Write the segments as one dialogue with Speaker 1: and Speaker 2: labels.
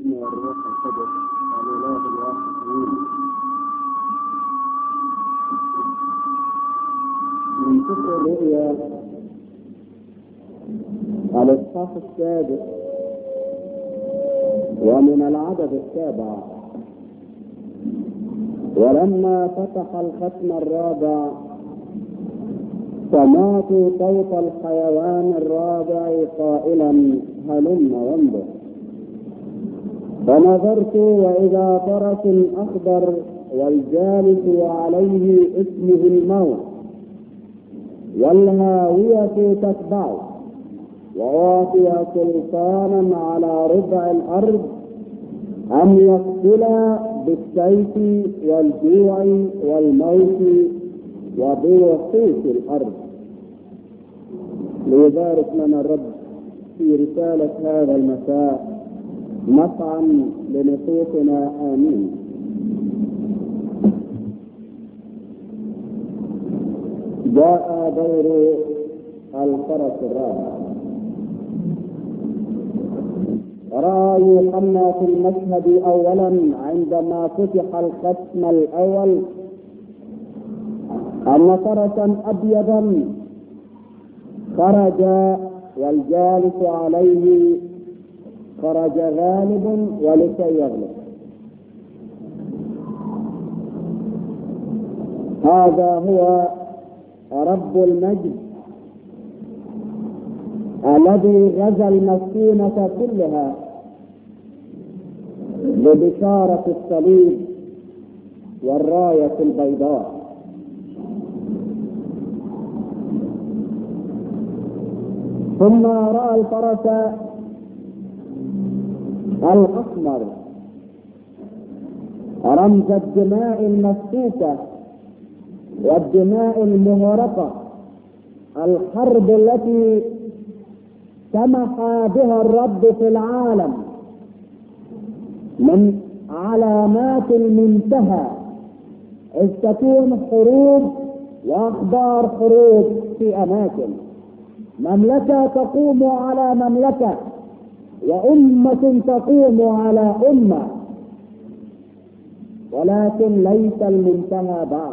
Speaker 1: والابن والروح القدس الاله الواحد امين من سفر الرؤيا الاصحاح السادس ومن العدد السابع ولما فتح الختم الرابع سمعت صوت الحيوان الرابع قائلا هلم وانظر فنظرت واذا فرس اخضر والجالس عليه اسمه الموت والهاوية تتبعه وأعطي سلطانا على ربع الأرض أن يقتل بالسيف والجوع والموت وبوحوش الأرض ليبارك لنا الرب في رسالة هذا المساء نفعا لنفوسنا آمين جاء دور الفرس الرابع رأى يوحنا في المشهد أولا عندما فتح الختم الأول أن فرسا أبيضا خرج والجالس عليه خرج غالب ولكي يغلب هذا هو رب المجد الذي غزا المسكونة كلها ببشارة الصليب والراية البيضاء ثم رأى الفرس الأحمر رمز الدماء المسفوكة والدماء المهرقة الحرب التي سمح بها الرب في العالم من علامات المنتهى إذ تكون حروب وأخبار حروب في أماكن مملكة تقوم على مملكة وأمة تقوم على أمة ولكن ليس المنتهى بعد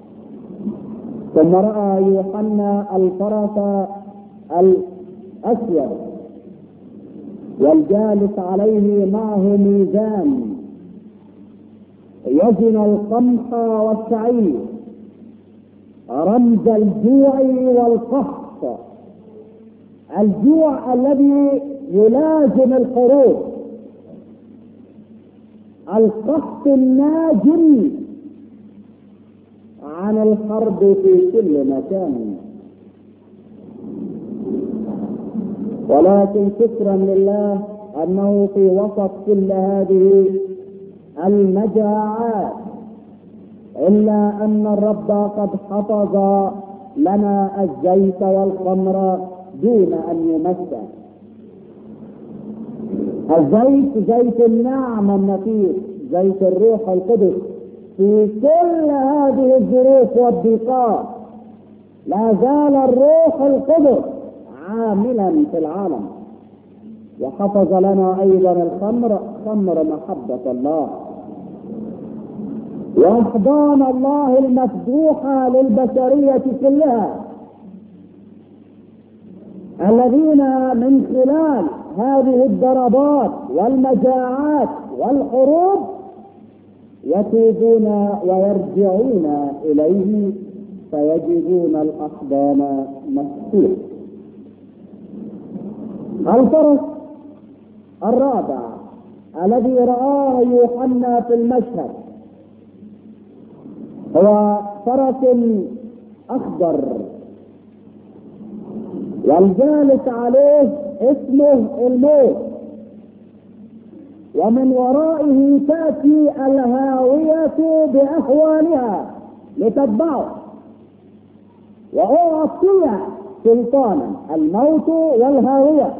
Speaker 1: ثم رأى يوحنا الفرس الأسود والجالس عليه معه ميزان يزن القمح والشعير رمز الجوع والقحط الجوع الذي يلازم الحروب القحط الناجم عن الحرب في كل مكان ولكن شكرا لله انه في وسط كل هذه المجاعات الا ان الرب قد حفظ لنا الزيت والخمر دون ان يمسه الزيت زيت النعم النفيس زيت الروح القدس في كل هذه الظروف والضيقات لا زال الروح القدس عاملا في العالم وحفظ لنا ايضا الخمر خمر محبه الله واحضان الله المفتوحه للبشريه كلها الذين من خلال هذه الضربات والمجاعات والحروب يتوبون ويرجعون اليه فيجدون الاحضان مفتوحه الفرس الرابع الذي رآه يوحنا في المشهد هو فرس أخضر والجالس عليه اسمه الموت ومن ورائه تأتي الهاوية بأهوالها لتتبعه وأعطي سلطانا الموت والهاوية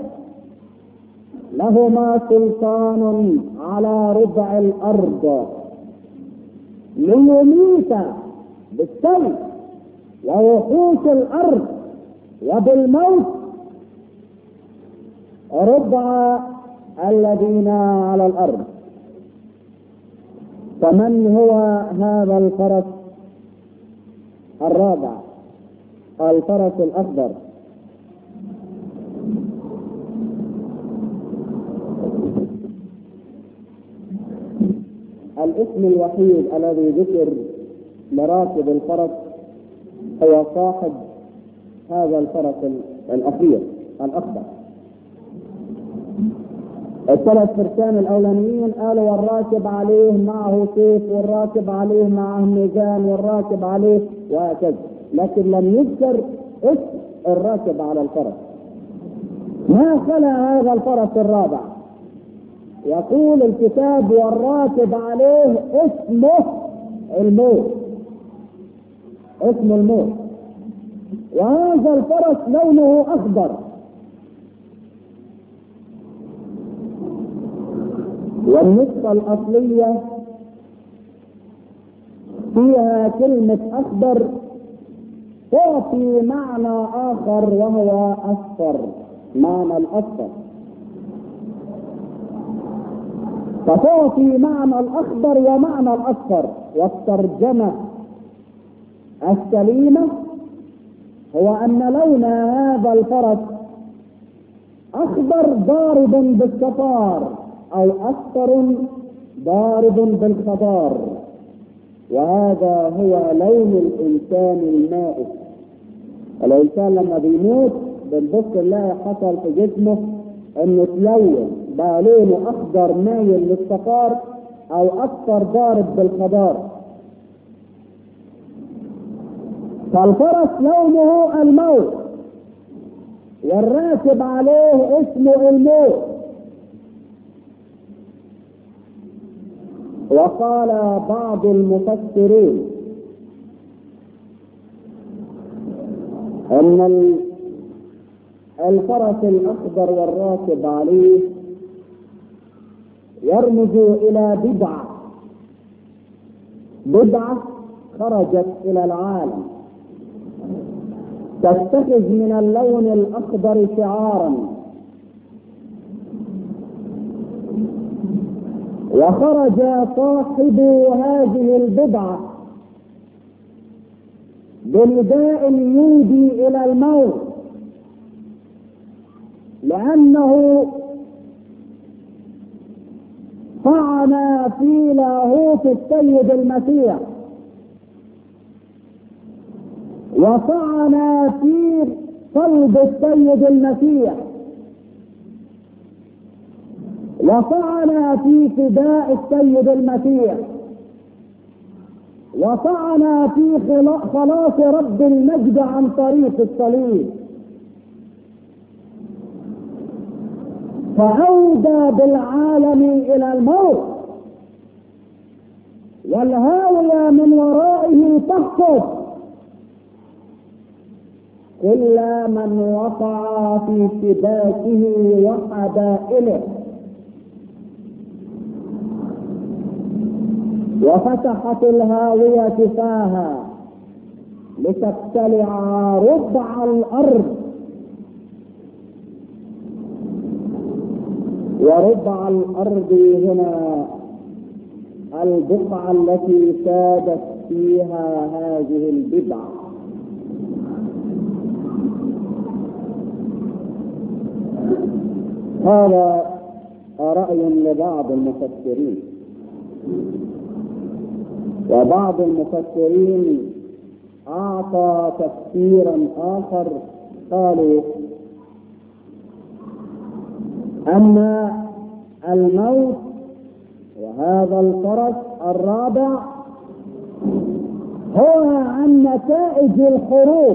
Speaker 1: لهما سلطان على ربع الأرض ليميت بالسيف ووحوش الأرض وبالموت ربع الذين على الأرض فمن هو هذا الفرس الرابع الفرس الأخضر الاسم الوحيد الذي ذكر لراكب الفرس هو صاحب هذا الفرس الأخير الأخضر الثلاث فرسان الأولانيين قالوا والراكب عليه معه سيف والراكب عليه معه ميزان والراكب عليه وهكذا لكن لم يذكر اسم الراكب على الفرس ما خلا هذا الفرس الرابع يقول الكتاب والراكب عليه اسمه الموت اسم الموت وهذا الفرس لونه اخضر والنسخة الأصلية فيها كلمة أخضر تعطي معنى آخر وهو أصفر معنى الأصفر فتعطي معنى الأخضر ومعنى الأصفر والترجمة السليمة هو أن لون هذا الفرس أخضر ضارب بالصفار أو أصفر ضارب بالخضار وهذا هو لون الإنسان المائت الإنسان لما بيموت بنبص نلاقي حصل في جسمه إنه تلون بقى لونه أخضر مايل للصفار أو أصفر ضارب بالخضار فالفرس لونه الموت والراكب عليه اسمه الموت وقال بعض المفسرين ان الفرس الاخضر والراكب عليه يرمز الى بدعه بدعه خرجت الى العالم تتخذ من اللون الاخضر شعارا وخرج صاحب هذه البضعة بنداء يودي إلى الموت لأنه طعن في لاهوت السيد المسيح وطعن في قلب السيد المسيح وطعن في فداء السيد المسيح وطعن في خلاص رب المجد عن طريق الصليب فأودى بالعالم إلى الموت والهاوية من ورائه تحفظ إلا من وقع في شباكه وحبائله وفتحت الهاوية فاها لتبتلع ربع الأرض وربع الأرض هنا البقعة التي سادت فيها هذه البدعة هذا رأي لبعض المفسرين وبعض المفسرين أعطى تفسيرا آخر قالوا أن الموت وهذا الفرس الرابع هو عن نتائج الحروب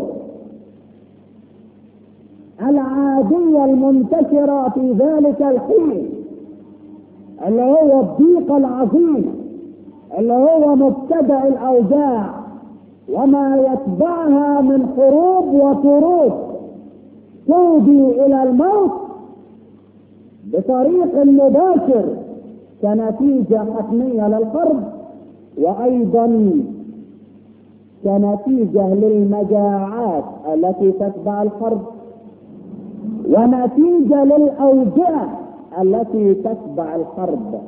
Speaker 1: العادية المنتشرة في ذلك الحين اللي هو الضيق العظيم اللي هو مبتدأ الأوجاع وما يتبعها من حروب وطروب تودي إلى الموت بطريق مباشر كنتيجة حتمية للحرب وأيضا كنتيجة للمجاعات التي تتبع الحرب ونتيجة للأوجاع التي تتبع الحرب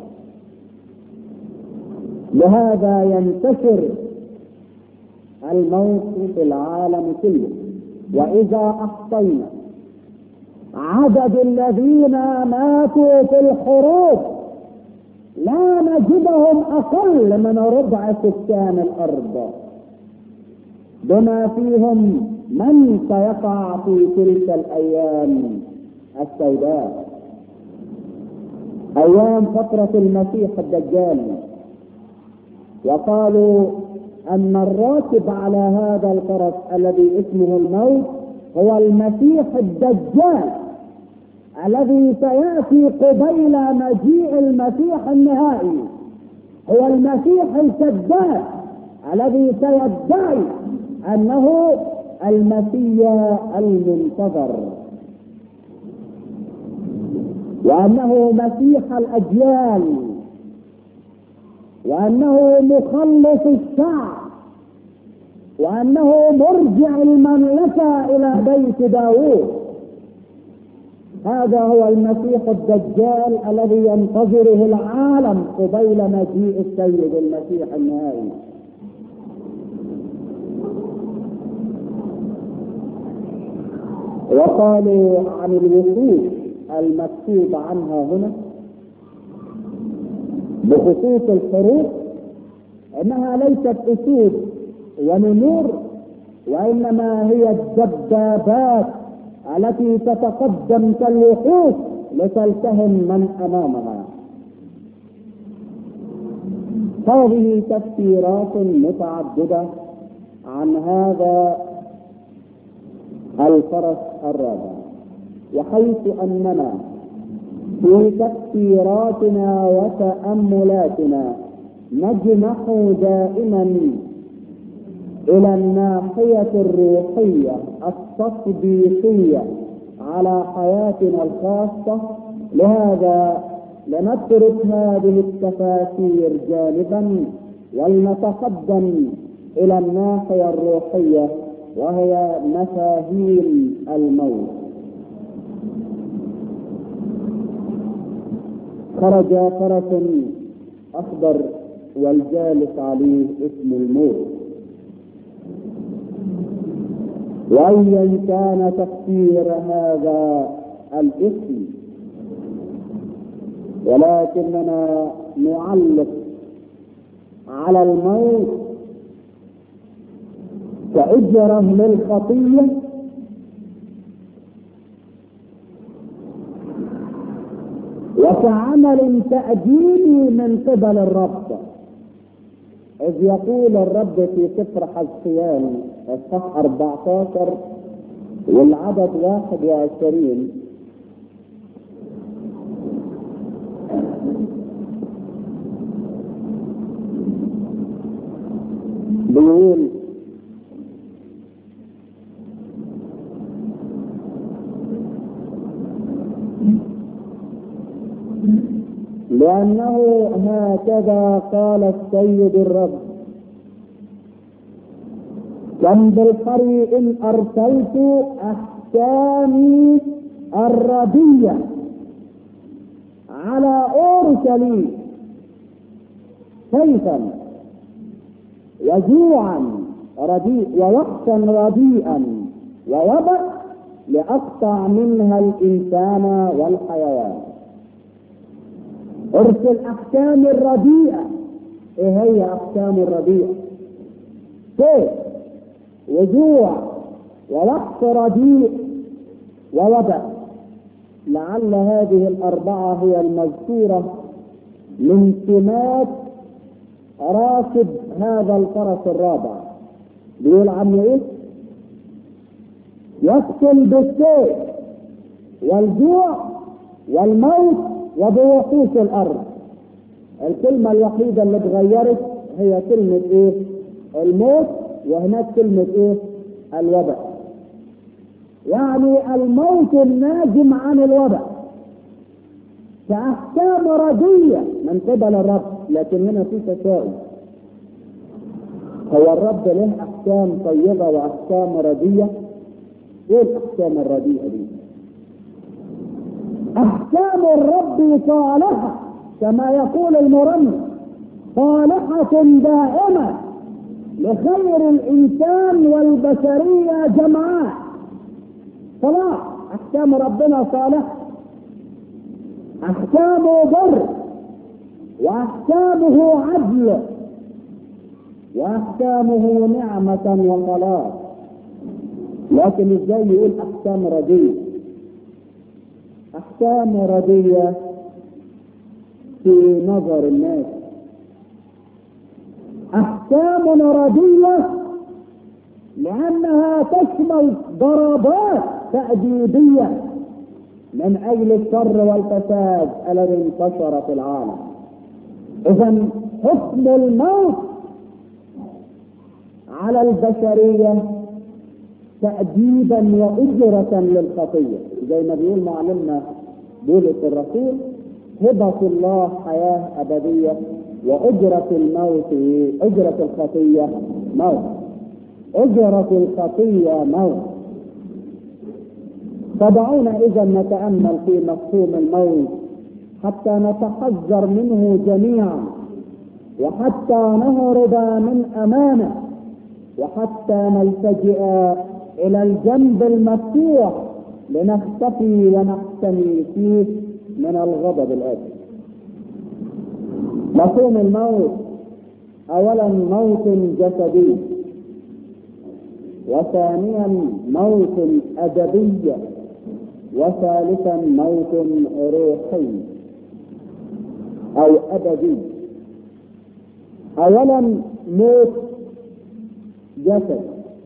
Speaker 1: لهذا ينتشر الموت في العالم كله واذا احصينا عدد الذين ماتوا في الحروب لا نجدهم اقل من ربع سكان الارض بما فيهم من سيقع في تلك الايام السوداء ايام فتره المسيح الدجال وقالوا ان الراكب على هذا الفرس الذي اسمه الموت هو المسيح الدجال الذي سياتي قبيل مجيء المسيح النهائي هو المسيح الكذاب الذي سيدعي انه المسيح المنتظر وانه مسيح الاجيال وانه مخلص الشعب وانه مرجع المملكه الى بيت داوود هذا هو المسيح الدجال الذي ينتظره العالم قبيل مجيء السيد المسيح النهائي وقالوا عن الوقوف المكتوب عنها هنا بخصوص الحروب انها ليست اسود ونمور وانما هي الدبابات التي تتقدم كالوحوش لتلتهم من امامها هذه تفسيرات متعدده عن هذا الفرس الرابع وحيث اننا في تفسيراتنا وتاملاتنا نجنح دائما الى الناحيه الروحيه التطبيقيه على حياتنا الخاصه لهذا لنترك هذه التفاسير جانبا ولنتقدم الى الناحيه الروحيه وهي مفاهيم الموت خرج فرس اخضر والجالس عليه اسم الموت وايا كان تفسير هذا الاسم ولكننا نعلق على الموت كأجرة للخطية وكعمل تأديبي من قبل الرب إذ يقول الرب في سفر حزقيان الصح 14 والعدد 21 بيقول لأنه هكذا قال السيد الرب كم بالقري إن أرسلت أحكامي الردية على أورشليم سيفا وجوعا رديء ووقتا رديئا ووبأ لأقطع منها الإنسان والحيوان ارسل احكام الرديئه ايه هي احكام الرديئه كيف وجوع ووقت رديء ووباء لعل هذه الاربعه هي المذكوره من سمات راكب هذا الفرس الرابع بيقول عنه ايه يقتل بالسيف والجوع والموت وبوحوش الارض الكلمة الوحيدة اللي اتغيرت هي كلمة ايه الموت وهناك كلمة ايه الوباء يعني الموت الناجم عن الوباء كأحكام ردية من قبل الرب لكن هنا في تساؤل هو الرب له أحكام طيبة وأحكام ردية؟ إيه الأحكام الرديئة دي؟ احكام الرب صالحه كما يقول المرنم صالحه دائمه لخير الانسان والبشريه جمعاء صلاح احكام ربنا صالحه احكامه بر واحكامه عدل واحكامه نعمة وخلاص لكن ازاي يقول احكام رديئة احكام رديئة في نظر الناس احكام رديئة لانها تشمل ضربات تأديبية من اجل الشر والفساد الذي انتشر في العالم اذا حكم الموت على البشرية تأديبا وأجرة للخطية زي ما بيقول معلمنا بولس الرسول هبة الله حياة أبدية وأجرة الموت أجرة الخطية موت أجرة الخطية موت فدعونا إذا نتأمل في مفهوم الموت حتى نتحذر منه جميعا وحتى نهرب من أمانه وحتى نلتجئ الى الجنب المفتوح لنختفي ونحتمي فيه من الغضب الاتي مفهوم الموت اولا موت جسدي وثانيا موت ادبي وثالثا موت روحي او ادبي اولا موت جسد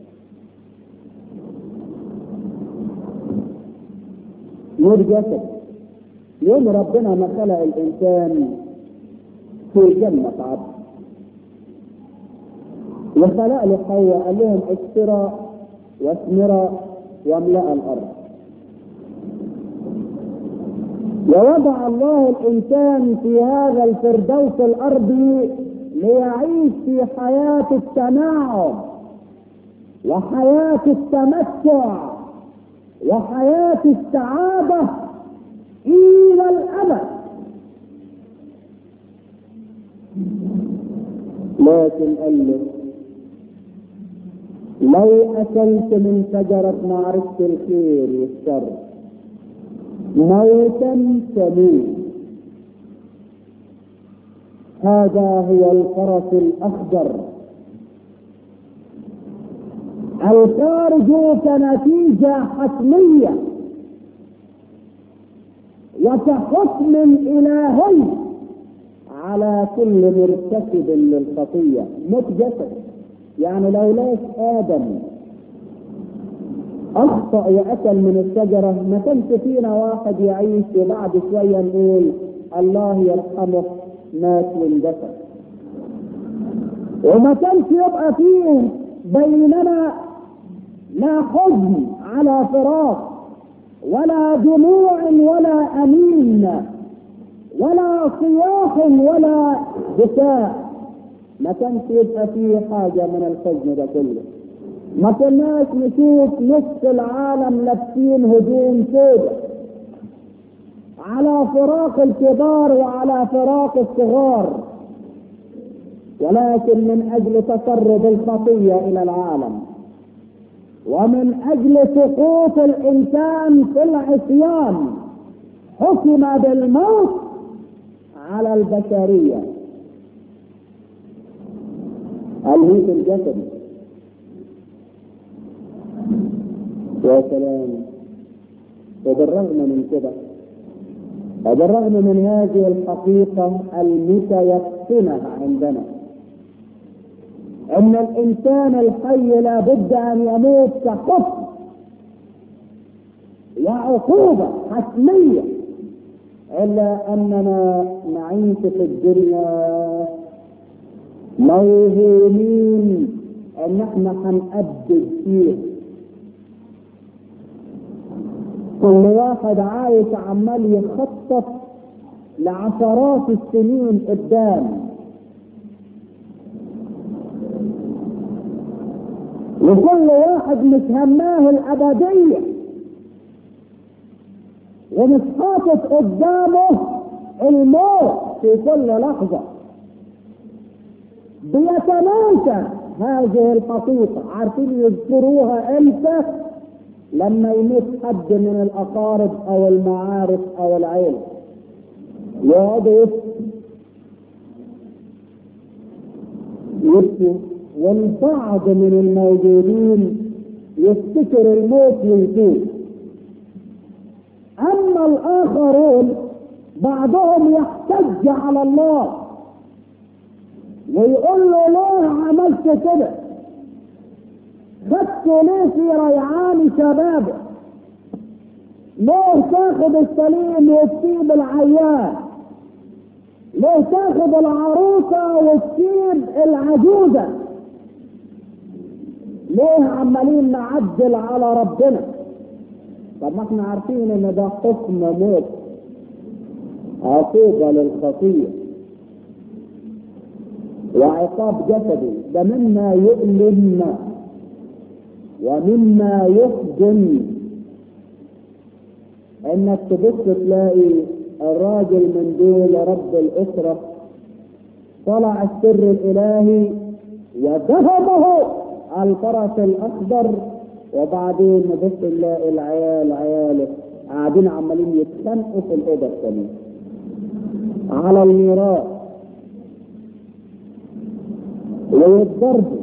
Speaker 1: نور جسد يوم ربنا ما خلق الانسان في جنة عبد وخلق له حواء قال لهم اكسرا واثمرا واملأ الارض ووضع الله الانسان في هذا الفردوس الارضي ليعيش في حياة التناعم وحياة التمتع وحياة السعادة إلى الأبد لكن قال له لو أكلت من شجرة معرفة الخير والشر موتا تموت هذا هو الفرس الأخضر الخارج كنتيجة حتمية وكحكم إلهي على كل مرتكب للخطية موت جسد يعني لولاش آدم أخطأ وأكل من الشجرة ما كانش فينا واحد يعيش وبعد شوية نقول الله يرحمه مات واندفن وما كانش يبقى فيه بيننا لا حزن على فراق ولا دموع ولا أمين ولا صياح ولا بكاء ما كانش يبقى فيه حاجة من الحزن ده كله ما كناش نشوف نصف العالم لابسين هدوم سوداء على فراق الكبار وعلى فراق الصغار ولكن من اجل تسرب الخطيه الى العالم ومن اجل سقوط الانسان في العصيان حكم بالموت على البشريه الموت الجسدي يا سلام وبالرغم من كده وبالرغم من هذه الحقيقة المتيقنة عندنا أن الإنسان الحي لا بد أن يموت كحكم وعقوبة حتمية إلا أننا نعيش في الدنيا موهومين أن احنا هنأدب فيه كل واحد عايش عمال يخطط لعشرات السنين قدام وكل واحد مش هماه الأبدية ومش حاطط قدامه الموت في كل لحظة بيتناسى هذه الحقيقة عارفين يذكروها امتى لما يموت حد من الأقارب أو المعارف أو العيلة يقعدوا يبكوا والبعض من الموجودين يفتكر الموت ويتوب اما الاخرون بعضهم يحتج على الله ويقول له ليه عملت كده خدت ليه في ريعان شبابه ليه تاخد السليم وتسيب العيان ليه تاخد العروسة وتسيب العجوزة ليه عمالين نعدل على ربنا طب ما احنا عارفين ان ده حكم موت عقوبة للخطية وعقاب جسدي ده مما يؤلم ومما يحزن انك تبص تلاقي الراجل من دول رب الاسرة طلع السر الالهي وذهبه الفرس الاخضر وبعدين نبص نلاقي العيال عياله قاعدين عمالين يتخانقوا في الاوضه الثانيه على الميراث ويتضربوا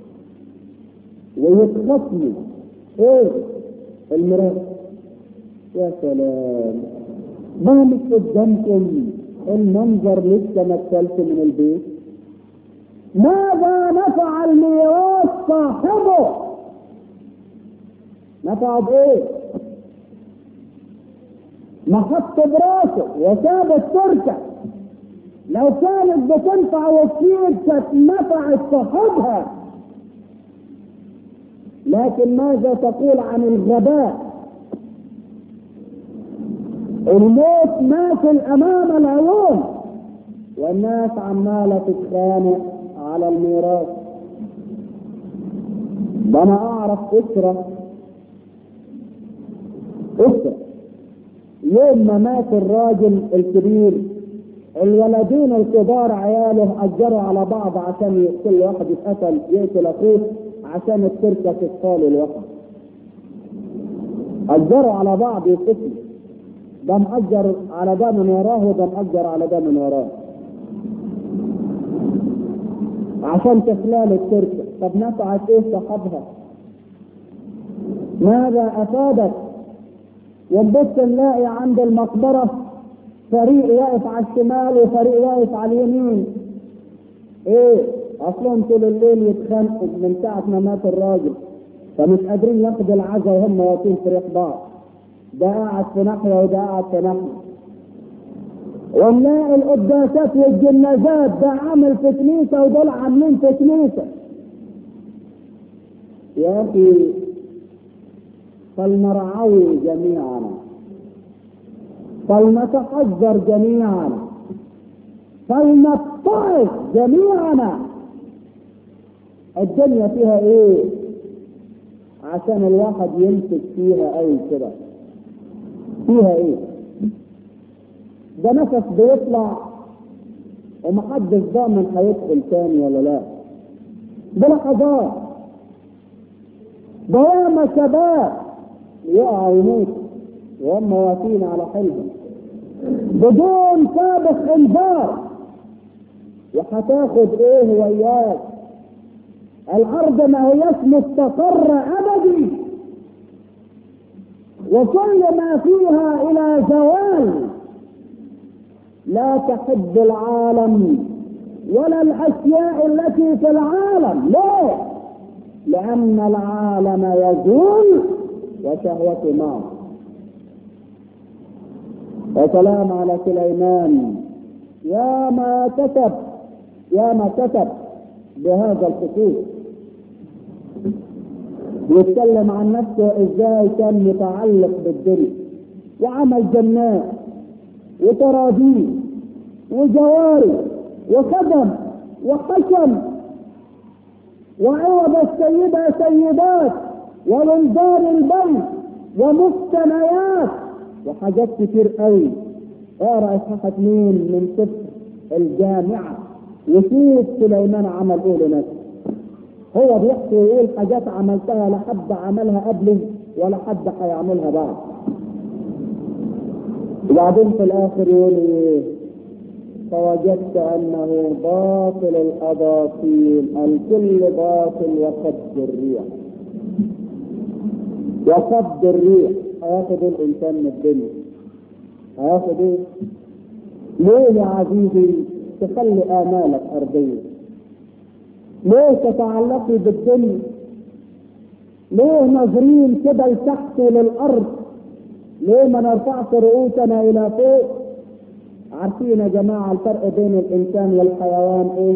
Speaker 1: ويتخصموا ايه الميراث يا سلام ما مش قدامكم المنظر لسه ما اكلت من البيت ماذا نفع الميراث صاحبه نفع بايه ما حط براسه وساب التركه لو كانت بتنفع وتفيد كانت نفعت صاحبها لكن ماذا تقول عن الغباء الموت ماثل امام العيون والناس عماله تتخانق على الميراث ده انا اعرف اسره اسره يوم ما مات الراجل الكبير الولدين الكبار عياله اجروا على بعض عشان كل واحد يتقتل يقتل اخوه عشان التركه تتقال الوقت اجروا على بعض يقتلوا ده مأجر على ده من وراه وده مأجر على ده من وراه عشان تخلال التركة طب نفعت ايه صاحبها ماذا افادت ونبص نلاقي عند المقبرة فريق واقف على الشمال وفريق واقف على اليمين ايه اصلهم طول الليل يتخانقوا من ساعة ما مات الراجل فمش قادرين ياخدوا العزا وهم واقفين في ريح بعض ده قاعد في ناحية وده قاعد في ناحية ونلاقي القداسات والجنازات ده عامل في كنيسة ودول عاملين في كنيسة يا أخي فلنرعوي جميعا فلنتحذر جميعا فلنتعظ جميعا الدنيا فيها ايه عشان الواحد يمسك فيها اي كده فيها ايه ده نفس بيطلع ومحدش ضامن هيدخل تاني ولا لا ده لحظات ده ياما شباب يقعوا يموتوا وهم واقفين على حلمهم بدون سابق انذار وهتاخد ايه وياك الارض ما هياش مستقر ابدي وكل ما فيها الى زوال لا تحب العالم ولا الاشياء التي في العالم ليه لان العالم يزول وشهوة نار وسلام على سليمان يا ما كتب يا ما كتب بهذا الخصوص يتكلم عن نفسه ازاي كان متعلق بالدنيا وعمل جنات وتراجيم وجواري وخدم وحشم وعوض السيدة سيدات ولندار البيت ومقتنيات وحاجات كتير قوي اقرا اصحاح اتنين من سفر الجامعه وشوف سليمان عمل ايه لنفسه هو بيحكي ويقول حاجات عملتها لا حد عملها قبلي ولا حد هيعملها بعد وبعدين في الاخر يقول ايه فوجدت انه باطل الاباطيل الكل باطل وقبض الريح وقبض الريح هياخد الانسان من الدنيا هياخد ايه؟ ليه يا عزيزي تخلي امالك ارضيه؟ ليه تتعلقي بالدنيا؟ ليه ناظرين كده لتحت للارض؟ ليه ما نرفعش رؤوسنا الى فوق؟ عارفين يا جماعه الفرق بين الانسان والحيوان ايه؟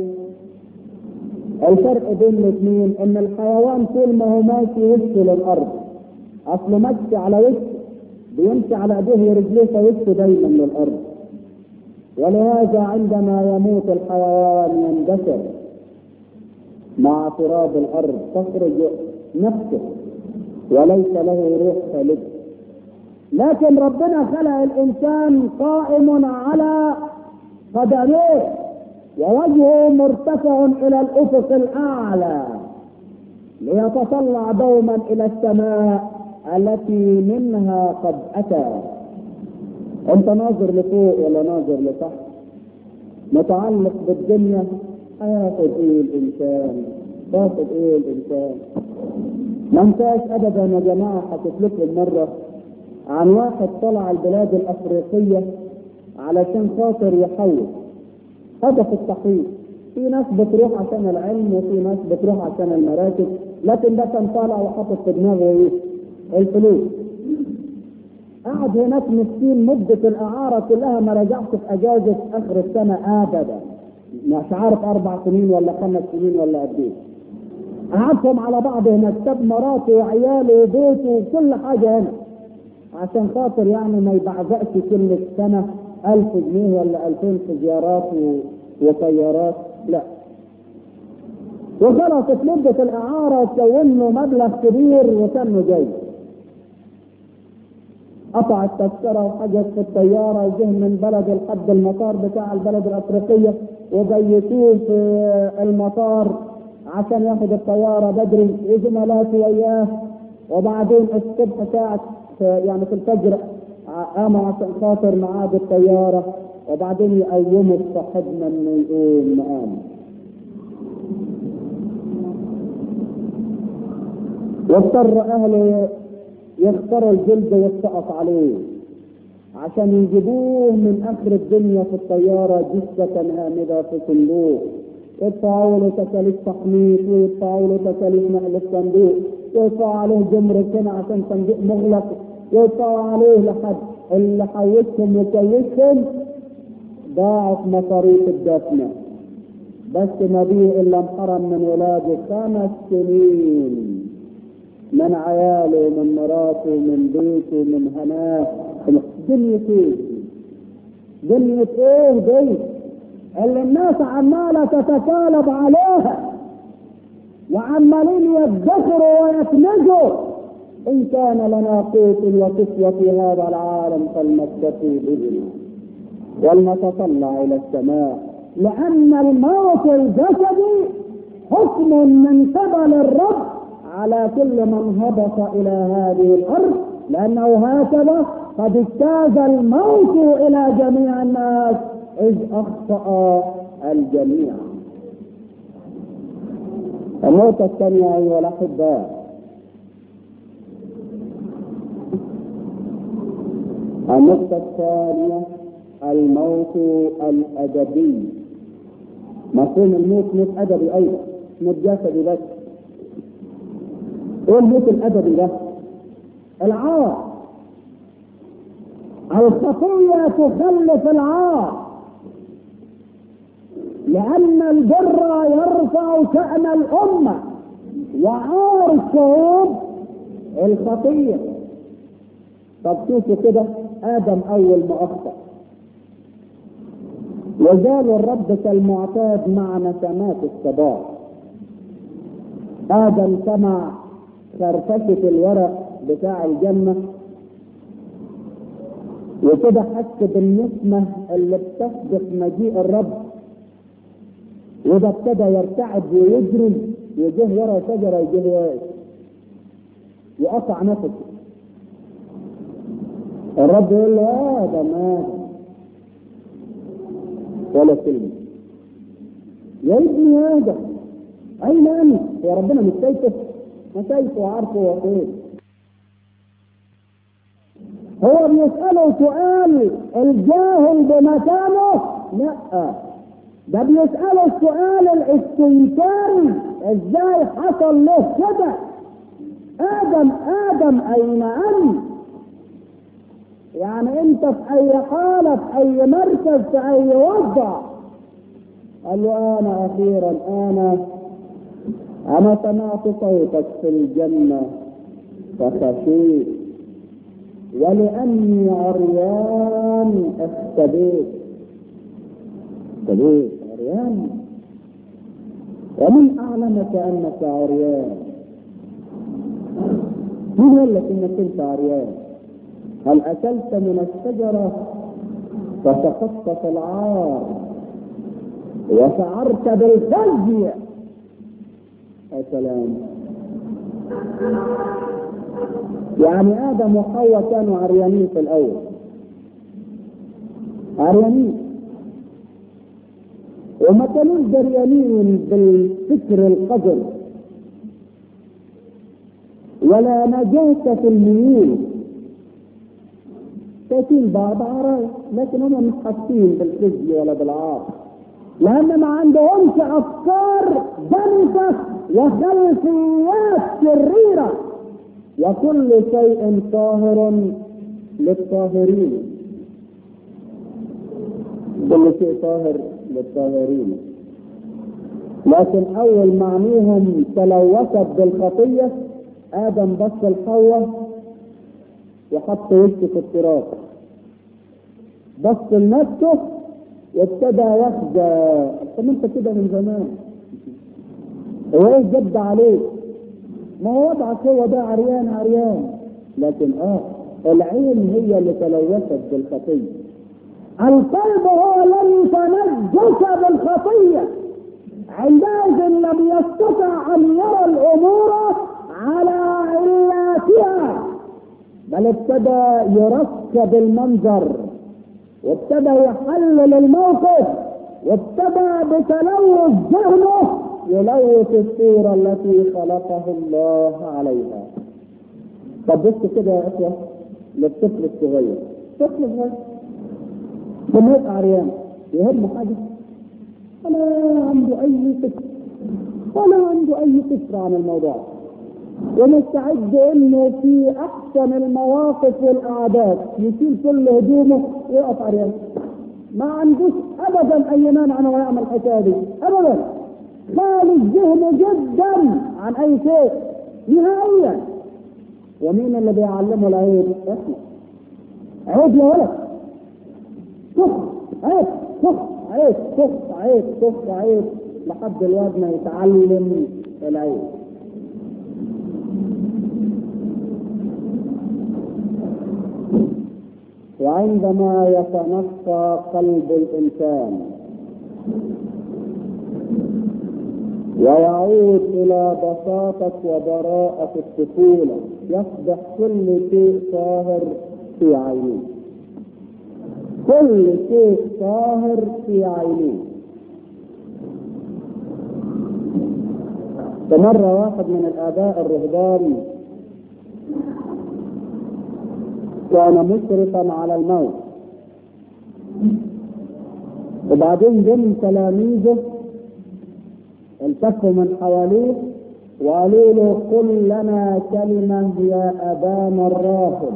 Speaker 1: الفرق بين الاثنين ان الحيوان طول ما هو ماشي وشه للارض اصله ماشي على وشه بيمشي على ايديه ورجليه فوشه دايما للارض ولهذا عندما يموت الحيوان يندثر مع تراب الارض تخرج نفسه وليس له روح خالده لكن ربنا خلق الانسان قائم على قدميه ووجهه مرتفع الى الافق الاعلى ليتطلع دوما الى السماء التي منها قد اتى انت ناظر لفوق ولا ناظر لتحت متعلق بالدنيا هياخد ايه الانسان تاخد ايه الانسان ما انساش ابدا يا جماعه حكيت لكم مره عن واحد طلع البلاد الافريقيه علشان خاطر يحول هدف التحويل في ناس بتروح عشان العلم وفي ناس بتروح عشان المراكز لكن ده كان طالع وحاطط في دماغه ايه؟ الفلوس قعد هناك مسكين مدة الإعارة كلها ما رجعش في أجازة آخر السنة أبدا مش عارف أربع سنين ولا خمس سنين ولا قد إيه قعدهم على بعض هناك ساب مراته وعياله وبيته وكل حاجة هنا عشان خاطر يعني ما يبعزقش كل سنة ألف جنيه ولا ألفين في زيارات و... وطيارات لا وخلاص في مدة الإعارة كون له مبلغ كبير وكانه جاي قطع التذكرة وحجز في الطيارة وجه من بلد لحد المطار بتاع البلد الأفريقية وبيتوه في المطار عشان ياخد الطيارة بدري وزملاته وياه وبعدين الصبح ساعة يعني في الفجر قاموا عشان خاطر ميعاد الطيارة وبعدين يقوموا صاحبنا انه يقوم مقام واضطر اهله يختاروا الجلد والسقط عليه عشان يجيبوه من اخر الدنيا في الطيارة جثة هامدة في صندوق يدفعوا له تكاليف تحميط ويدفعوا له تكاليف نقل الصندوق ويدفعوا عليه جمرك هنا عشان صندوق مغلق ويدفعوا عليه لحد اللي حوشهم وكوشهم ضاعوا في مصاريف الدفنة بس ما بيه الا انحرم من ولاده خمس سنين من عياله من مراته من بيته من هناه دنيا ايه دنيا ايه دي اللي الناس عماله تتكالب عليها وعمالين يدخروا ويكنزوا ان كان لنا قوت وكسوة في هذا العالم فلنكتفي به ولنتطلع الى السماء لان الموت الجسدي حكم من قبل الرب على كل من هبط الى هذه الارض لانه هكذا قد اجتاز الموت الى جميع الناس اذ اخطا الجميع النقطة الثانية أيها الأحباء النقطة الثانية الموت الأدبي مفهوم الموت موت أدبي أيضا موت جسدي بس ايه الموت الادبي ده؟ العار الخطية تخلف العار لأن البر يرفع شأن الأمة وعار الشعوب الخطية طب شوفوا كده آدم أول ما أخطأ وزال الرب كالمعتاد مع نسمات الصباح آدم سمع خرفشة الورق بتاع الجنة وكده حس بالنسمة اللي بتسبق مجيء الرب وده ابتدى يرتعد ويجري يجيه ورا شجرة يجيه يقطع نفسه الرب يقول له يا ادم ادم ولا كلمة يا ابني ادم اين انت؟ يا ربنا مش شايفه؟ ما شايفه وعارفه هو فين هو بيسأله سؤال الجاهل بمكانه؟ لا ده بيسأله السؤال الاستنكاري ازاي حصل له كده؟ آدم آدم أين أنت؟ يعني أنت في أي حالة في أي مركز في أي وضع؟ قال له أنا أخيرا أنا أنا سمعت صوتك في الجنة فخشيت ولأني عريان اختبيت اختبيت عريان ومن أعلمك أنك عريان مين قال لك انك انت عريان هل اكلت من الشجرة فسقطت في العار وشعرت بالخزي يا سلام يعني ادم وحواء كانوا عريانين في الاول عريانين وما كانوش دريانين بالفكر القذر ولا نجاة في الميول شايفين بعض عرايا لكن هم مش حاسين بالخزي ولا بالعار لان ما عندهمش افكار دنسة وخلفيات شريرة وكل شيء طاهر للطاهرين كل شيء طاهر للطاهرين لكن اول ما عينيهم تلوثت بالخطيه ادم بص لحواء وحط وشه في التراب بص لنفسه وابتدى يخجى طب ما انت كده من زمان هو ايه جد عليك ما هو وضعك هو ده عريان عريان لكن اه العين هي اللي تلوثت بالخطيه القلب هو الذي تنجس بالخطيه عندئذ لم يستطع ان يرى الامور على علاتها بل ابتدى يركب المنظر وابتدى يحلل الموقف وابتدى بتلوث ذهنه يلوث الصورة التي خلقه الله عليها طب بص كده يا اخوة للطفل الصغير طفل صغير سميت عريان يهم حاجة ولا عنده أي فكر ولا عنده أي فكرة عن الموضوع ومستعد انه في احسن المواقف والاعداد يشيل كل هدومه ويقف عريان ما عندوش ابدا اي مانع انه يعمل الحكايه دي ابدا خالي الذهن جدا عن اي شيء نهائيا ومين اللي بيعلمه العيب؟ احنا عيب يا ولد كف عيب كف عيب كف عيب كف عيب لحد الواد ما يتعلم العيب وعندما يتنقى قلب الإنسان ويعود إلى بساطة وبراءة الطفولة يصبح كل شيء طاهر في عينيه كل شيء طاهر في عينيه فمرة واحد من الآباء الرهبان كان مشرفا على الموت وبعدين جم تلاميذه التفوا من حواليه وقالوا له قل لنا كلمة يا أبانا الراهب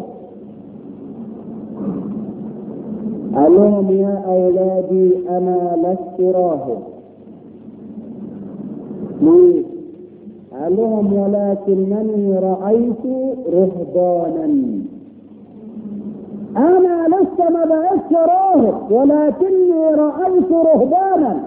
Speaker 1: قال لهم يا أولادي أنا لست راهب ليه؟ قال لهم ولكنني رأيت رهبانا انا لسه ما بقتش راهب ولكني رايت رهبانا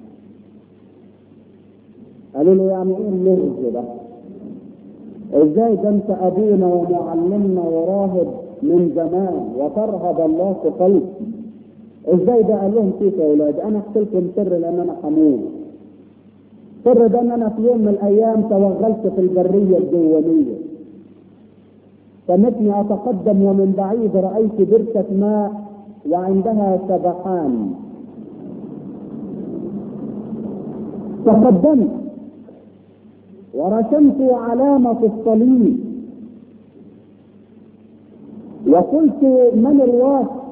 Speaker 1: قالوا له يعني ايه اللغز ده ازاي ده انت ابونا ومعلمنا وراهب من زمان وترهب الله في قلب ازاي ده قال لهم كيف يا اولاد انا احكي لكم سر لان انا حموم سر ده ان انا في يوم من الايام توغلت في البريه الجوانيه سمتني اتقدم ومن بعيد رايت بركه ماء وعندها سبحان تقدمت ورسمت علامة الصليب وقلت من الواسط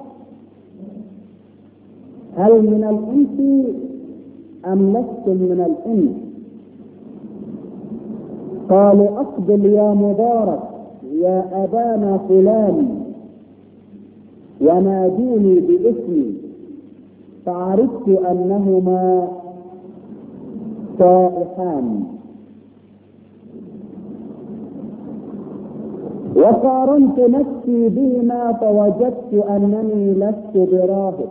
Speaker 1: هل من الإنس أم لستم من الإنس قالوا أقبل يا مبارك يا أبانا فلان ونادوني باسمي فعرفت أنهما صائحان وقارنت نفسي بهما فوجدت انني لست براهب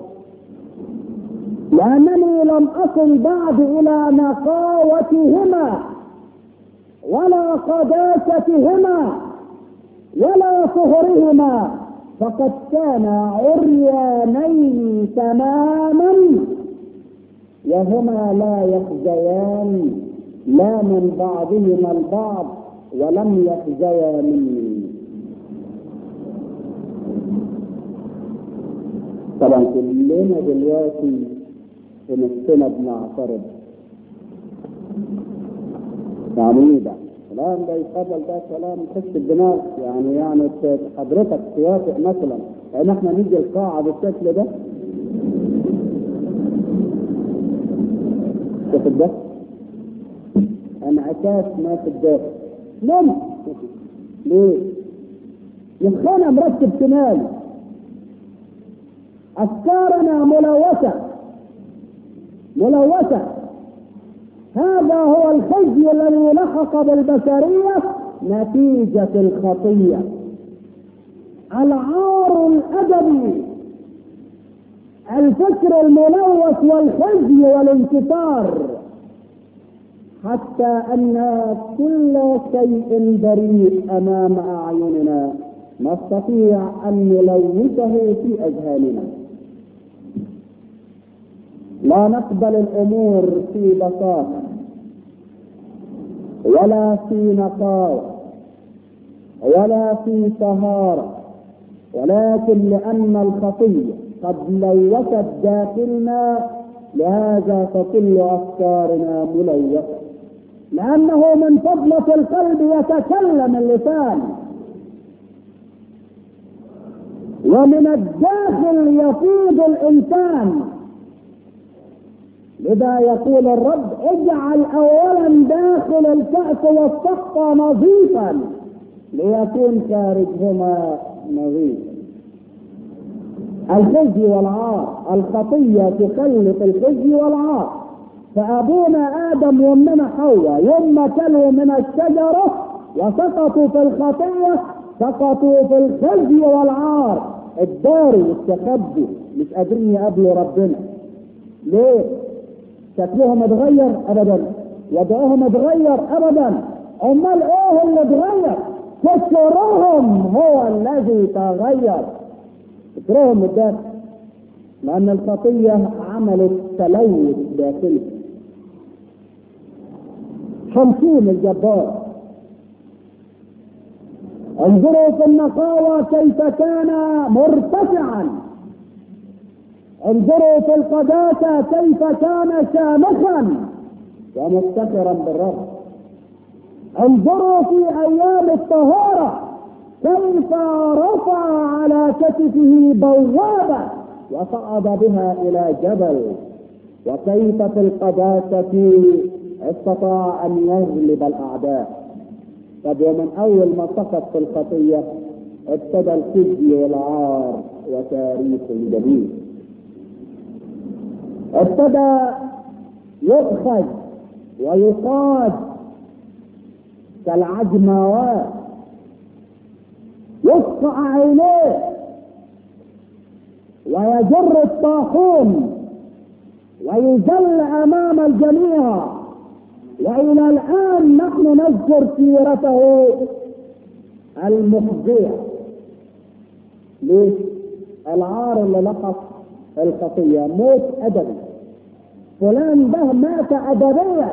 Speaker 1: لانني لم اصل بعد الى نقاوتهما ولا قداستهما ولا صهرهما فقد كانا عريانين تماما وهما لا يخزيان لا من بعضهما البعض ولم يخزيا مني طبعا كلنا دلوقتي في نفسنا بنعترض يعني ده كلام ده يقبل ده كلام يخش الدماغ يعني يعني حضرتك توافق مثلا ان احنا نيجي القاعه بالشكل ده شوف ده انعكاس ما في الداخل ممكن ليه؟ مخنا مرتب شمال افكارنا ملوثه ملوثه هذا هو الخزي الذي لحق بالبشريه نتيجه الخطيه العار الادبي الفكر الملوث والخزي والانكسار حتى ان كل شيء بريء امام اعيننا نستطيع ان نلوثه في اذهاننا لا نقبل الامور في بساطه ولا في نقاوه ولا في طهاره ولكن لان الخطيه قد لوثت داخلنا لهذا فكل افكارنا ملوثه لانه من فضله القلب يتكلم اللسان ومن الداخل يفيض الانسان لذا يقول الرب اجعل اولا داخل الكأس والسقف نظيفا ليكون خارجهما نظيفا الخزي والعار الخطية تخلق الخزي والعار فأبونا آدم وأمنا حواء يوم ما كلوا من الشجرة وسقطوا في الخطية سقطوا في الخزي والعار الداري والتخبي مش قادرين يقابلوا ربنا ليه؟ شكلهم اتغير ابدا وضعهم اتغير ابدا امال ايه اللي اتغير فكرهم هو الذي تغير فكرهم الداخل لان الخطيه عملت تلوث داخلي شمسون الجبار انظروا في النقاوة كيف كان مرتفعا انظروا في القداسة كيف كان شامخا ومفتخرا بالرب انظروا في ايام الطهارة كيف رفع على كتفه بوابة وصعد بها الى جبل وكيف في القداسة استطاع ان يغلب الاعداء طب ومن اول ما سقط في الخطية ابتدى الخزي والعار وتاريخ جديد ابتدى يؤخذ ويقاد كالعجماوات يصقع عينيه ويجر الطاحون ويذل امام الجميع والى الان نحن نذكر سيرته المخزيه ليه؟ العار اللي لحق الخطية موت أدبي فلان ده مات أدبيا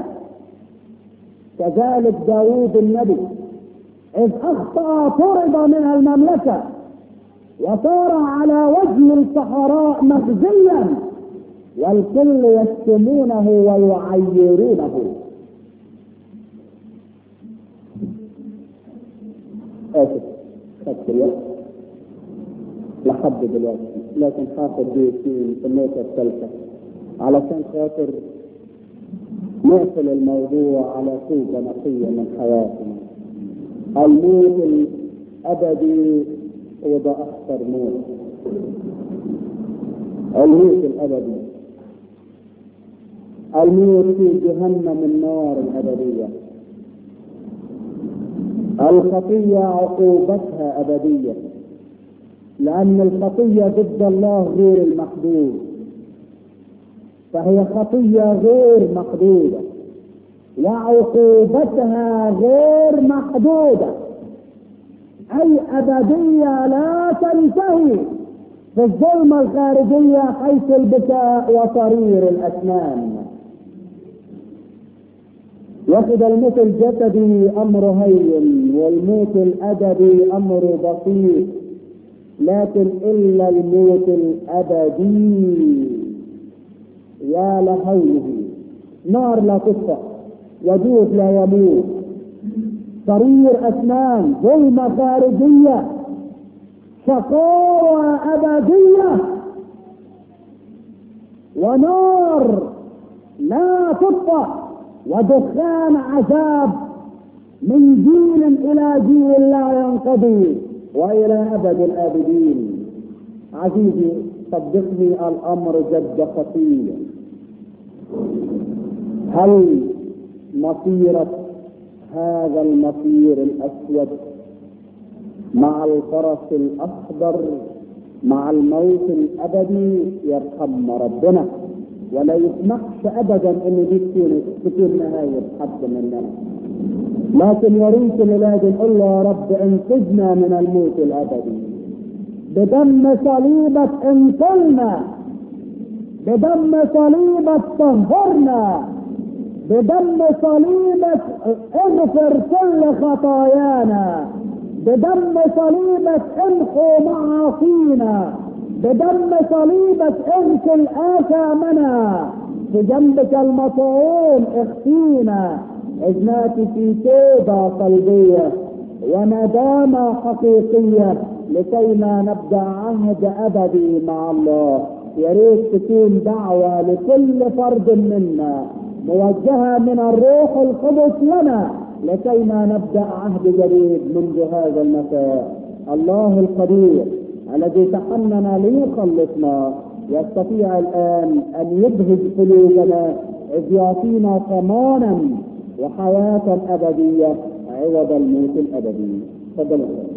Speaker 1: كذلك داوود النبي إذ أخطأ طرد من المملكة وصار على وجه الصحراء مخزيا والكل يشتمونه ويعيرونه آسف خدت الوقت لحد دلوقتي لكن هاخد دقيقتين في النقطة الثالثة علشان خاطر نقفل الموضوع على صوبة نقية من حياتنا الموت الأبدي وده أخطر موت الموت الأبدي الموت في جهنم النار الأبدية الخطية عقوبتها أبدية لأن الخطية ضد الله غير المحدود فهي خطية غير محدودة وعقوبتها غير محدودة أي أبدية لا تنتهي في الظلمة الخارجية حيث البكاء وصرير الأسنان ياخد الموت الجسدي أمر هين والموت الأدبي أمر بسيط لكن إلا الموت الأبدي يا لهوله نار لا تطفأ وجود لا يموت صرير أسنان ظلمة خارجية شقاوة أبدية ونار لا تطفأ ودخان عذاب من جيل إلى جيل لا ينقضي وإلى أبد الآبدين عزيزي صدقني الأمر جد خطير هل مصيرة هذا المصير الأسود مع الفرس الأخضر مع الموت الأبدي يرحم ربنا ولا يسمحش أبدا إن دي تكون تكون نهاية حد مننا لكن يا ريت الولاد نقول له يا رب انقذنا من الموت الأبدي بدم صليبك انقلنا بدم صليبك طهرنا بدم صليبك اغفر كل خطايانا بدم صليبك امحو معاصينا بدم صليبك اغسل آثامنا بجنبك المطعون اخفينا إذ ناتي في توبة قلبية وندامة حقيقية لكي ما نبدأ عهد أبدي مع الله يا ريت تكون دعوة لكل فرد منا موجهة من الروح القدس لنا لكي ما نبدأ عهد جديد منذ هذا المساء الله القدير الذي تحنن ليخلصنا يستطيع الآن أن يبهج قلوبنا إذ يعطينا ضمانا وحياة أبدية عوض الموت الأبدي تفضل